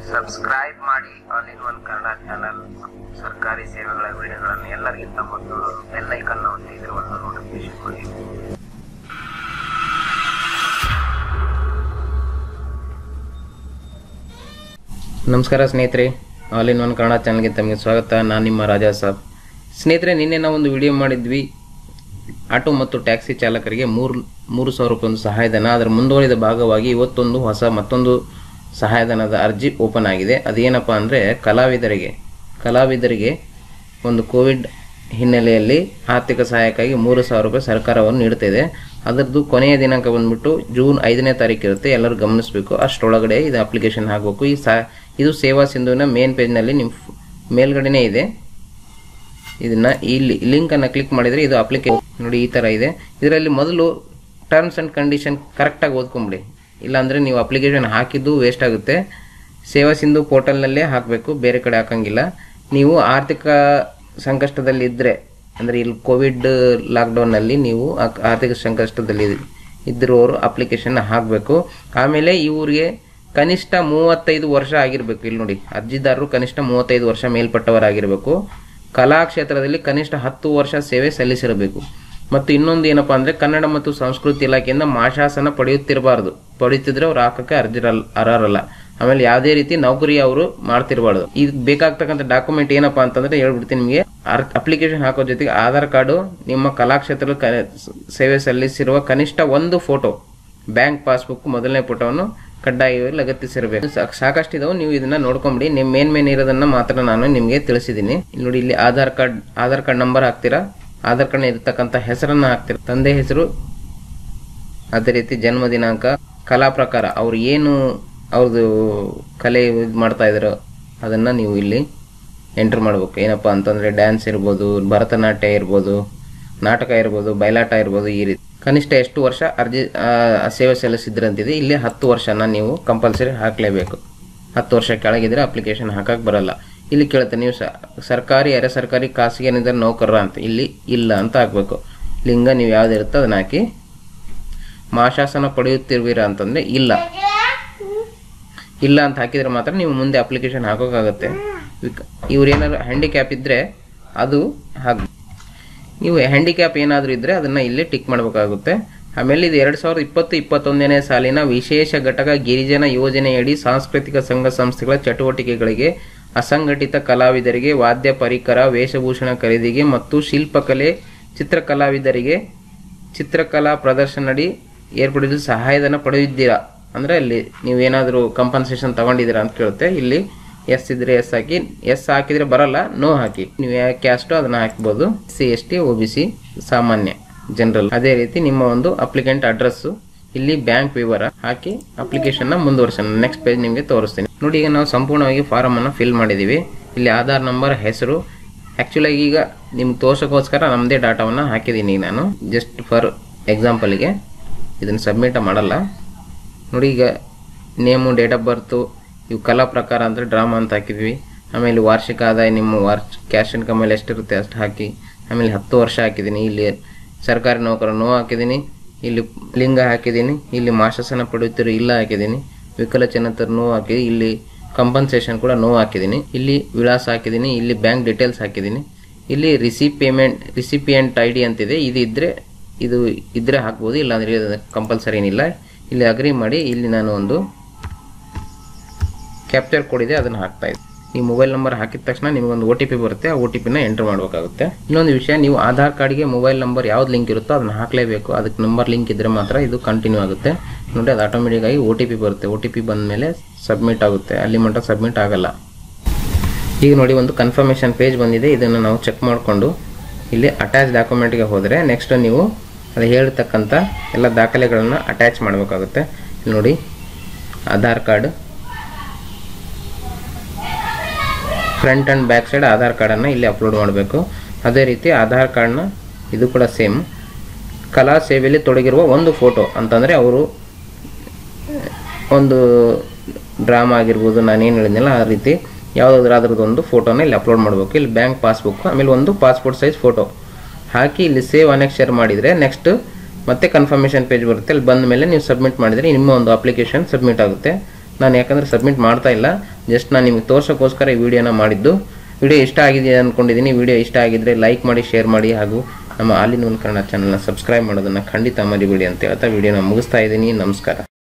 subscribe ಮಾಡಿ all in one Kannada channel ಸರ್ಕಾರಿ ಸೇವೆಗಳ ವಿಡಿಯೋಗಳನ್ನು ಎಲ್ಲರಿಗಿಂತ ಮೊದಲು ಬೆಲ್ ಐಕನ್ ಒತ್ತಿ ಇದರ ಒಂದು ನೋಟಿಫಿಕೇಶನ್ ಮಾಡಿ ನಮಸ್ಕಾರ ಸ್ನೇಹಿತರೆ ಆಲ್ ಇನ್ ಒನ್ ಕನ್ನಡ ಚಾನಲ್ಗೆ ತಮಗೆ ಸ್ವಾಗತ ನಾನು ನಿಮ್ಮ ರಾಜಾ ಸಾಬ್ ಸ್ನೇಹಿತರೆ ನಿನ್ನೆ ನಾವು ಒಂದು ವಿಡಿಯೋ ಮಾಡಿದ್ವಿ ಆಟೋ ಮತ್ತು ಟ್ಯಾಕ್ಸಿ ಚಾಲಕರಿಗೆ ಮೂರು ಮೂರು ಸಾವಿರ ರೂಪಾಯಿ ಒಂದು ಸಹಾಯಧನ ಅದರ ಮುಂದುವರಿದ ಭಾಗವಾಗಿ ಇವತ್ತೊಂದು ಹೊಸ ಮತ್ತೊಂದು ಸಹಾಯಧನದ ಅರ್ಜಿ ಓಪನ್ ಆಗಿದೆ ಅದೇನಪ್ಪ ಅಂದರೆ ಕಲಾವಿದರಿಗೆ ಕಲಾವಿದರಿಗೆ ಒಂದು ಕೋವಿಡ್ ಹಿನ್ನೆಲೆಯಲ್ಲಿ ಆರ್ಥಿಕ ಸಹಾಯಕ್ಕಾಗಿ ಮೂರು ಸಾವಿರ ರೂಪಾಯಿ ಸರ್ಕಾರವನ್ನು ನೀಡ್ತಿದೆ ಅದರದ್ದು ಕೊನೆಯ ದಿನಾಂಕ ಬಂದ್ಬಿಟ್ಟು ಜೂನ್ ಐದನೇ ತಾರೀಕು ಇರುತ್ತೆ ಎಲ್ಲರೂ ಗಮನಿಸಬೇಕು ಅಷ್ಟರೊಳಗಡೆ ಇದು ಅಪ್ಲಿಕೇಶನ್ ಹಾಕಬೇಕು ಈ ಸಾ ಇದು ಸೇವಾ ಸಿಂಧುವಿನ ಮೇನ್ ಪೇಜ್ನಲ್ಲಿ ನಿಮ್ಮ ಫ್- ಮೇಲ್ಗಡೆನೇ ಇದೆ ಇದನ್ನ ಇಲ್ಲಿ ಲಿಂಕ್ ಅನ್ನ ಕ್ಲಿಕ್ ಮಾಡಿದ್ರೆ ಇದು ಅಪ್ಲಿಕೇಶನ್ ನೋಡಿ ಈ ತರ ಇದೆ ಇದರಲ್ಲಿ ಮೊದಲು ಟರ್ಮ್ಸ್ ಅಂಡ್ ಕಂಡೀಷನ್ ಕರೆಕ್ಟಾಗಿ ಓದ್ಕೊಂಬಿಡಿ ಇಲ್ಲಾಂದ್ರೆ ನೀವು ಅಪ್ಲಿಕೇಶನ್ ಹಾಕಿದ್ದು ವೇಸ್ಟ್ ಆಗುತ್ತೆ ಸೇವಾ ಸಿಂಧು ಪೋರ್ಟಲ್ನಲ್ಲೇ ಹಾಕಬೇಕು ಬೇರೆ ಕಡೆ ಹಾಕಂಗಿಲ್ಲ ನೀವು ಆರ್ಥಿಕ ಸಂಕಷ್ಟದಲ್ಲಿ ಇದ್ದರೆ ಅಂದರೆ ಇಲ್ಲಿ ಕೋವಿಡ್ ಲಾಕ್ಡೌನ್ನಲ್ಲಿ ನೀವು ಆ- ಆರ್ಥಿಕ ಸಂಕಷ್ಟದಲ್ಲಿ ಇದ್ದಿರೋರು ಅಪ್ಲಿಕೇಶನ್ ಹಾಕಬೇಕು ಆಮೇಲೆ ಇವರಿಗೆ ಕನಿಷ್ಠ ಮೂವತ್ತೈದು ವರ್ಷ ಆಗಿರಬೇಕು ಇಲ್ಲಿ ನೋಡಿ ಅರ್ಜಿದಾರರು ಕನಿಷ್ಠ ಮೂವತ್ತೈದು ವರ್ಷ ಮೇಲ್ಪಟ್ಟವರಾಗಿರಬೇಕು ಕಲಾ ಕ್ಷೇತ್ರದಲ್ಲಿ ಕನಿಷ್ಠ ಹತ್ತು ವರ್ಷ ಸೇವೆ ಸಲ್ಲಿಸಿರಬೇಕು ಮತ್ತು ಇನ್ನೊಂದು ಏನಪ್ಪಾ ಅಂದ್ರೆ ಕನ್ನಡ ಮತ್ತು ಸಂಸ್ಕೃತಿ ಇಲಾಖೆಯಿಂದ ಮಾಶಾಸನ ಪಡೆಯುತ್ತಿರಬಾರದು ಪಡೆಯುತ್ತಿದ್ರೆ ಅವ್ರು ಹಾಕಕ್ಕೆ ಅರ್ಜಿರಲ್ಲ ಅರ್ಹರಲ್ಲ ಆಮೇಲೆ ಯಾವುದೇ ರೀತಿ ನೌಕರಿ ಅವರು ಮಾಡ್ತಿರಬಾರ್ದು ಇದು ಬೇಕಾಗ್ತಕ್ಕಂಥ ಡಾಕ್ಯುಮೆಂಟ್ ಏನಪ್ಪಾ ಅಂತಂದ್ರೆ ಹೇಳ್ಬಿಡ್ತೀನಿ ನಿಮಗೆ ಅಪ್ಲಿಕೇಶನ್ ಹಾಕೋ ಜೊತೆಗೆ ಆಧಾರ್ ಕಾರ್ಡು ನಿಮ್ಮ ಕಲಾಕ್ಷೇತ್ರದ ಕ- ಸೇವೆ ಸಲ್ಲಿಸಿರುವ ಕನಿಷ್ಠ ಒಂದು ಫೋಟೋ ಬ್ಯಾಂಕ್ ಪಾಸ್ಬುಕ್ ಮೊದಲನೇ ಫೋಟೋವನ್ನು ಕಡ್ಡಾಯವಾಗಿ ಲಗತ್ತಿಸಿರಬೇಕು ಸಾ- ಸಾಕಷ್ಟು ಇದಾವೆ ನೀವು ಇದನ್ನ ನೋಡ್ಕೊಂಬಿಡಿ ನಿಮ್ ಮೇನ್ ಮೇನ್ ಇರೋದನ್ನ ಮಾತ್ರ ನಾನು ನಿಮಗೆ ತಿಳಿಸಿದ್ದೀನಿ ಇಲ್ಲಿ ನೋಡಿ ಇಲ್ಲಿ Aadhaar card Aadhaar card number ಹಾಕ್ತೀರಾ ಆಧಾರ್ ಕಾರ್ಡ್ ಇರತಕ್ಕಂಥ ಹೆಸರನ್ನ ಹಾಕ್ತೀರಾ ತಂದೆ ಹೆಸರು ಅದೇ ರೀತಿ ಜನ್ಮ ದಿನಾಂಕ ಕಲಾ ಪ್ರಕಾರ ಅವ್ರು ಏನು ಅವ್ರದ್ದು ಕಲೆ ಇದು ಮಾಡ್ತಾ ಇದಾರೋ ಅದನ್ನ ನೀವು ಇಲ್ಲಿ ಎಂಟರ್ ಮಾಡ್ಬೇಕು ಏನಪ್ಪಾ ಅಂತಂದ್ರೆ ಡ್ಯಾನ್ಸ್ ಇರ್ಬೋದು ಭರತನಾಟ್ಯ ಇರ್ಬೋದು ನಾಟಕ ಇರ್ಬೋದು ಬಯಲಾಟ ಇರ್ಬೋದು ಈ ರೀತಿ ಕನಿಷ್ಠ ಎಷ್ಟು ವರ್ಷ ಅರ್ಜಿ ಆ, ಸೇವೆ ಸಲ್ಲಿಸಿದ್ರಂತಿದೆ ಇಲ್ಲಿ ಹತ್ತು ವರ್ಷನ ನೀವು ಕಂಪಲ್ಸರಿ ಹಾಕಲೇಬೇಕು ಹತ್ತು ವರ್ಷ ಕೆಳಗಿದ್ರೆ ಅಪ್ಲಿಕೇಶನ್ ಹಾಕಕ್ ಬರಲ್ಲ ಇಲ್ಲಿ ಕೇಳುತ್ತೆ ನೀವು ಸ- ಸರ್ಕಾರಿ ಅರೆ ಸರ್ಕಾರಿ ಖಾಸಗಿ ಏನಿದ್ರೆ ನೌಕರರ ಅಂತ ಇಲ್ಲಿ ಇಲ್ಲ ಅಂತ ಹಾಕ್ಬೇಕು ಲಿಂಗ ನೀವು ಯಾವ್ದು ಇರುತ್ತೋ ಅದನ್ನ ಹಾಕಿ ಮಾಶಾಸನ ಪಡೆಯುತ್ತಿರುವಿರಾ ಅಂತಂದ್ರೆ ಇಲ್ಲ ಇಲ್ಲ ಅಂತ ಹಾಕಿದ್ರೆ ಮಾತ್ರ ನೀವು ಮುಂದೆ ಅಪ್ಲಿಕೇಶನ್ ಹಾಕೋಕ್ಕಾಗತ್ತೆ ವಿಕ- ಇವ್ರು ಏನಾದ್ರು ಹ್ಯಾಂಡಿಕ್ಯಾಪ್ ಇದ್ರೆ ಅದು ಹಾಕ್ ನೀವು ಹ್ಯಾಂಡಿಕ್ಯಾಪ್ ಏನಾದರೂ ಇದ್ರೆ ಅದನ್ನ ಇಲ್ಲಿ ಟಿಕ್ ಮಾಡಬೇಕಾಗುತ್ತೆ ಆಮೇಲೆ ಇದು ಎರಡ್ ಸಾವಿರದ ಇಪ್ಪತ್ತು ಇಪ್ಪತ್ತೊಂದನೇ ಸಾಲಿನ ವಿಶೇಷ ಘಟಕ ಗಿರಿಜನ ಯೋಜನೆಯಡಿ ಸಾಂಸ್ಕೃತಿಕ ಸಂಘ ಸಂಸ್ಥೆಗಳ ಚಟುವಟಿಕೆಗಳಿಗೆ ಅಸಂಘಟಿತ ಕಲಾವಿದರಿಗೆ ವಾದ್ಯ ಪರಿಕರ ವೇಷಭೂಷಣ ಖರೀದಿಗೆ ಮತ್ತು ಶಿಲ್ಪಕಲೆ ಚಿತ್ರಕಲಾವಿದರಿಗೆ ಚಿತ್ರಕಲಾ ಪ್ರದರ್ಶನಡಿ ಏರ್ಪಡಿಸಲು ಸಹಾಯಧನ ಪಡೆದಿದ್ದೀರಾ ಅಂದ್ರೆ ಅಲ್ಲಿ ನೀವೇನಾದರೂ ಕಂಪನ್ಸೇಷನ್ ತಗೊಂಡಿದ್ದೀರಾ ಅಂತ ಕೇಳುತ್ತೆ ಇಲ್ಲಿ ಎಸ್ ಇದ್ರೆ ಎಸ್ ಹಾಕಿ ಎಸ್ ಹಾಕಿದ್ರೆ ಬರಲ್ಲ ನೋ ಹಾಕಿ ನೀವು ಯಾವ ಕ್ಯಾಸ್ಟು ಅದನ್ನ ಹಾಕ್ಬೋದು C S T O B C ಸಾಮಾನ್ಯ ಜನರಲ್ ಅದೇ ರೀತಿ ನಿಮ್ಮ ಒಂದು ಅಪ್ಲಿಕೆಂಟ್ ಅಡ್ರೆಸ್ ಇಲ್ಲಿ ಬ್ಯಾಂಕ್ ವಿವರ ಹಾಕಿ ಅಪ್ಲಿಕೇಶನ್ ನ ಮುಂದುವರ್ಸೋಣ ನೆಕ್ಸ್ಟ್ ಪೇಜ್ ನಿಮಗೆ ತೋರಿಸ್ತೀನಿ ನೋಡಿ ಈಗ ನಾವು ಸಂಪೂರ್ಣವಾಗಿ ಫಾರಮ್ ಅನ್ನ ಫಿಲ್ ಮಾಡಿದೀವಿ ಇಲ್ಲಿ ಆಧಾರ್ ನಂಬರ್ ಹೆಸರು ಆಕ್ಚುಲಿ ಈಗ ನಿಮ್ಗೆ ತೋರ್ಸೋಕ್ಕೋಸ್ಕರ ನಮ್ಮದೇ ಡಾಟಾವನ್ನು ಹಾಕಿದ್ದೀನಿ ನಾನು ಜಸ್ಟ್ ಫಾರ್ ಎಕ್ಸಾಂಪಲ್ಗೆ ಇದನ್ನು ಸಬ್ಮಿಟ್ ಮಾಡಲ್ಲ ನೋಡಿ ಈಗ ನೇಮು ಡೇಟ್ ಆಫ್ ಬರ್ತು ಇವು ಕಲಾ ಪ್ರಕಾರ ಅಂದರೆ ಡ್ರಾಮಾ ಅಂತ ಹಾಕಿದ್ವಿ ಆಮೇಲೆ ವಾರ್ಷಿಕ ಆದಾಯ ನಿಮ್ಮ ವಾರ್ಷ ಕ್ಯಾಶ್ ಇನ್ಕಮ್ ಮೇಲೆ ಎಷ್ಟಿರುತ್ತೆ ಅಷ್ಟು ಹಾಕಿ ಆಮೇಲೆ ಹತ್ತು ವರ್ಷ ಹಾಕಿದ್ದೀನಿ ಇಲ್ಲಿ ಸರ್ಕಾರಿ ನೌಕರ ನೋ ಹಾಕಿದ್ದೀನಿ ಇಲ್ಲಿ ಲಿಂಗ ಹಾಕಿದ್ದೀನಿ ಇಲ್ಲಿ ಮಾಶಾಸನ ಪಡೆಯುತ್ತಿರೋ ಇಲ್ಲ ಹಾಕಿದ್ದೀನಿ ವಿಕಲಚೇತನರ ನೋ ಹಾಕಿದ್ದೀನಿ ಇಲ್ಲಿ ಕಂಪನ್ಸೇಷನ್ ಕೂಡ ನೋ ಹಾಕಿದ್ದೀನಿ ಇಲ್ಲಿ ವಿಳಾಸ ಹಾಕಿದ್ದೀನಿ ಇಲ್ಲಿ ಬ್ಯಾಂಕ್ ಡೀಟೇಲ್ಸ್ ಹಾಕಿದ್ದೀನಿ ಇಲ್ಲಿ ರಿಸಿಪ್ ಪೇಮೆಂಟ್ ರಿಸಿಪಿಯಂಟ್ ಐ ಡಿ ಅಂತಿದೆ ಇದು ಇದ್ರೆ ಇದು ಇದ್ರೆ ಹಾಕ್ಬೋದು ಇಲ್ಲಾಂದ್ರೆ ಕಂಪಲ್ಸರಿ ಏನಿಲ್ಲ ಇಲ್ಲಿ ಅಗ್ರಿ ಮಾಡಿ ಇಲ್ಲಿ ನಾನು ಒಂದು ಕ್ಯಾಪ್ಚರ್ ಕೋಡ್ ಇದೆ ಅದನ್ನು ಹಾಕ್ತಾ ಇದ್ದೀನಿ ನೀವು ಮೊಬೈಲ್ ನಂಬರ್ ಹಾಕಿದ ತಕ್ಷಣ ನಿಮಗೊಂದು ಒ ಟಿ ಪಿ ಬರುತ್ತೆ ಆ ಒ ಟಿ ಪಿನ ಎಂಟರ್ ಮಾಡಬೇಕಾಗುತ್ತೆ ಇನ್ನೊಂದು ವಿಷಯ ನೀವು ಆಧಾರ್ ಕಾರ್ಡ್ಗೆ ಮೊಬೈಲ್ ನಂಬರ್ ಯಾವ್ದು ಲಿಂಕ್ ಇರುತ್ತೋ ಅದನ್ನ ಹಾಕಲೇಬೇಕು ಅದಕ್ಕೆ ನಂಬರ್ ಲಿಂಕ್ ಇದ್ರೆ ಮಾತ್ರ ಇದು ಕಂಟಿನ್ಯೂ ಆಗುತ್ತೆ ನೋಡಿ ಅದು ಆಟೋಮೆಟಿಕ್ ಆಗಿ ಒ ಟಿ ಪಿ ಬರುತ್ತೆ ಒ ಟಿ ಪಿ ಬಂದ ಮೇಲೆ ಸಬ್ಮಿಟ್ ಆಗುತ್ತೆ ಅಲ್ಲಿ ಮಟ್ಟ ಸಬ್ಮಿಟ್ ಆಗಲ್ಲ ಈಗ ನೋಡಿ ಒಂದು ಕನ್ಫರ್ಮೇಷನ್ ಪೇಜ್ ಬಂದಿದೆ ಇದನ್ನು ನಾವು ಚೆಕ್ ಮಾಡಿಕೊಂಡು ಇಲ್ಲಿ ಅಟ್ಯಾಚ್ ಡಾಕ್ಯುಮೆಂಟ್ಗೆ ಹೋದರೆ ನೆಕ್ಸ್ಟ್ ನೀವು ಅದು ಹೇಳ್ತಕ್ಕಂಥ ಎಲ್ಲ ದಾಖಲೆಗಳನ್ನು ಅಟ್ಯಾಚ್ ಮಾಡಬೇಕಾಗುತ್ತೆ ಇಲ್ಲಿ ನೋಡಿ Aadhaar card front and back side Aadhaar ಕಾರ್ಡನ್ನು ಇಲ್ಲಿ ಅಪ್ಲೋಡ್ ಮಾಡಬೇಕು ಅದೇ ರೀತಿ ಆಧಾರ್ ಕಾರ್ಡ್ನ ಇದು ಕೂಡ ಸೇಮ್ ಕಲಾ ಸೇವೆಯಲ್ಲಿ ತೊಡಗಿರುವ ಒಂದು ಫೋಟೋ ಅಂತಂದರೆ ಅವರು ಒಂದು ಡ್ರಾಮಾ ಆಗಿರ್ಬೋದು ನಾನೇನು ಹೇಳಿದ್ನಲ್ಲ ಆ ರೀತಿ ಯಾವುದಾದ್ರೂ ಅದ್ರದ್ದು ಒಂದು ಫೋಟೋನ ಇಲ್ಲಿ ಅಪ್ಲೋಡ್ ಮಾಡಬೇಕು ಇಲ್ಲಿ ಬ್ಯಾಂಕ್ ಪಾಸ್ಬುಕ್ ಆಮೇಲೆ ಒಂದು ಪಾಸ್ಪೋರ್ಟ್ ಸೈಜ್ ಫೋಟೋ ಹಾಕಿ ಇಲ್ಲಿ ಸೇವ್ ಅನೆಕ್ಸ್ಟ್ ಶೇರ್ ಮಾಡಿದರೆ ನೆಕ್ಸ್ಟ್ ಮತ್ತೆ ಕನ್ಫರ್ಮೇಷನ್ ಪೇಜ್ ಬರುತ್ತೆ ಅಲ್ಲಿ ಬಂದ ಮೇಲೆ ನೀವು ಸಬ್ಮಿಟ್ ಮಾಡಿದರೆ ನಿಮ್ಮ ಒಂದು ಅಪ್ಲಿಕೇಶನ್ ಸಬ್ಮಿಟ್ ಆಗುತ್ತೆ ನಾನು ಯಾಕಂದರೆ ಸಬ್ಮಿಟ್ ಮಾಡ್ತಾ ಇಲ್ಲ ಜಸ್ಟ್ ನಾನು ನಿಮಗೆ ತೋರ್ಸೋಕ್ಕೋಸ್ಕರ ಈ ವಿಡಿಯೋನ ಮಾಡಿದ್ದು ವಿಡಿಯೋ ಇಷ್ಟ ಆಗಿದೆ ಅಂದ್ಕೊಂಡಿದ್ದೀನಿ ವಿಡಿಯೋ ಇಷ್ಟ ಆಗಿದ್ರೆ ಲೈಕ್ ಮಾಡಿ ಶೇರ್ ಮಾಡಿ ಹಾಗೂ ನಮ್ಮ ಆಲ್ ಇನ್ ಒನ್ ಕನ್ನಡ ಚಾನಲ್ನ ಸಬ್ಸ್ಕ್ರೈಬ್ ಮಾಡೋದನ್ನು ಖಂಡಿತ ಮರಿಬೇಡಿ ಅಂತ ಹೇಳ್ತಾ ವಿಡಿಯೋನ ಮುಗಿಸ್ತಾ ಇದ್ದೀನಿ ನಮಸ್ಕಾರ